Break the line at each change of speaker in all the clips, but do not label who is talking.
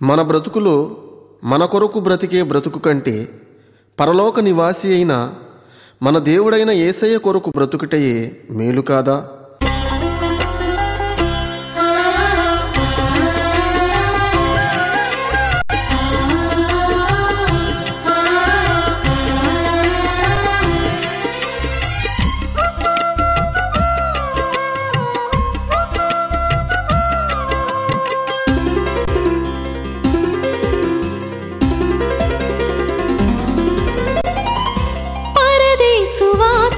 మన బ్రతుకులో మన కొరకు బ్రతికే బ్రతుకు కంటే పరలోక నివాసి అయిన మన దేవుడైన ఏసయ్య కొరకు బ్రతుకుటయే మేలు కాదా
పరదేశువాస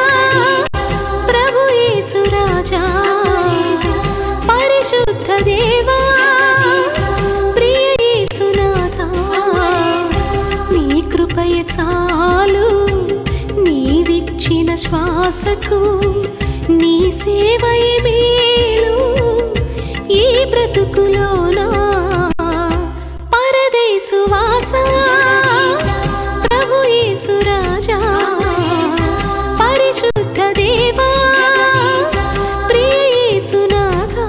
ప్రభు యేసు రాజా పరిశుద్ధ దేవా ప్రియ యేసునాథా నీ కృపయ చాలు నీవిచ్చిన శ్వాసకు నీ సేవయే మేలు ఈ బ్రతుకులోనా పరదేశువాస ప్రభు యేసు రాజా పరిశుద్ధ దేవా ప్రియ యేసునాథా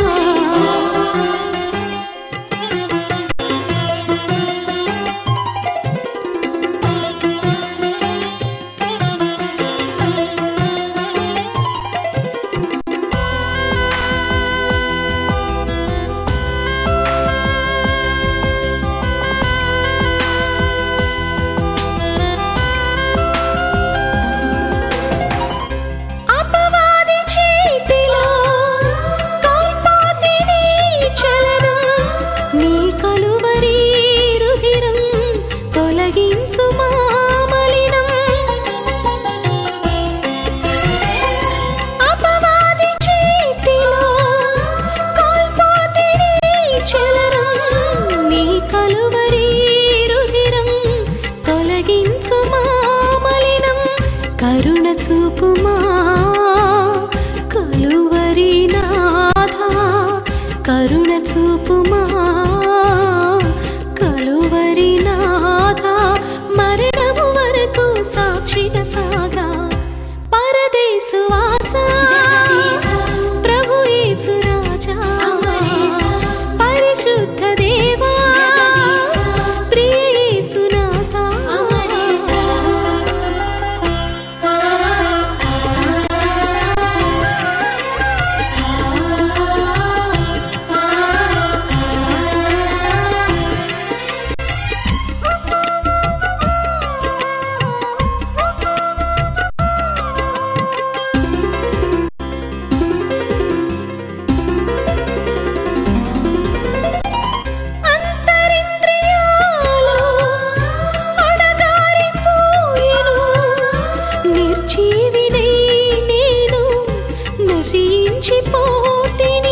అపవాది చేతిలో కల్పాతిని చలనం నీ కలువరి రుధిరం తొలగించు మామలినం అపవాది చేతిలో కల్పాతిని చలనం నీ కలువరి రుధిరం తొలగించు మామలినం కరుణ చూపుమా కలువరి నాథా కరుణ చూపుమా కలువరి నాథా మరణము వరకు సాక్షిగా సాగా పరదేశు వాస ప్రభు యేసు రాజా పరిశుద్ధ దేవా ప్రియ యేసునాథా అంతరింద్రియాలు అడగారిపోయెను. నిర్జీవినై నేను నశించిపోతిని.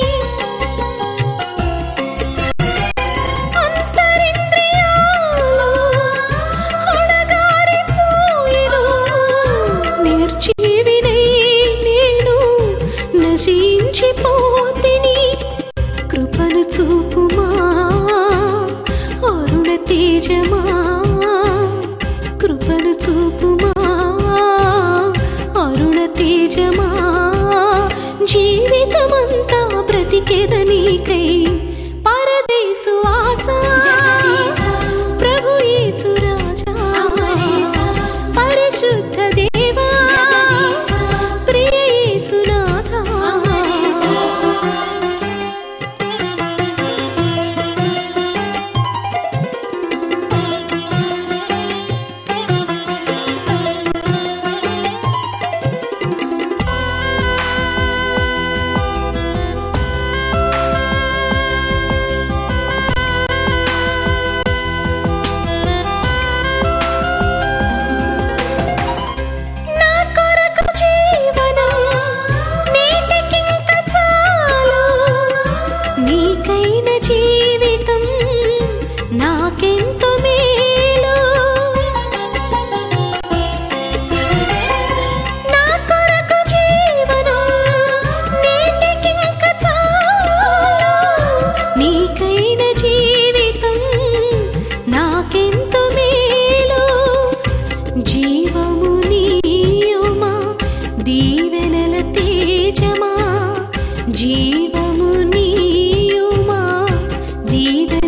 అంతరింద్రియాలు అడగారిపోయెను. నిర్జీవినై నేను నశించిపోతిని కృపను చూపుమా అరుణ తేజమా కృపను చూపుమా అరుణ తేజమా జీవితమంతా బ్రతికెద నీకై పరదేశు ఆశ ప్రభు యేసు రాజా పరిశుద్ధ దేవా ప్రియ యేసునాథా నా కొరకు జీవనం నేటికింక చాలు నీకైన జీవితం నాకెంతో మేలు నా కొరకు జీవనం నేటికింక చాలు నీకైన జీవితం నాకెంతో మేలు జీవము నీయుమా దీవెనల తేజమా జీవము నీయుమా దీవెన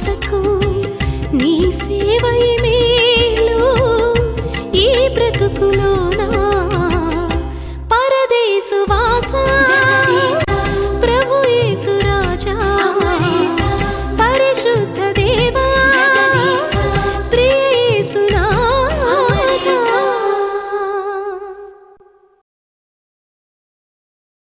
శ్వాసకు నీ సేవయే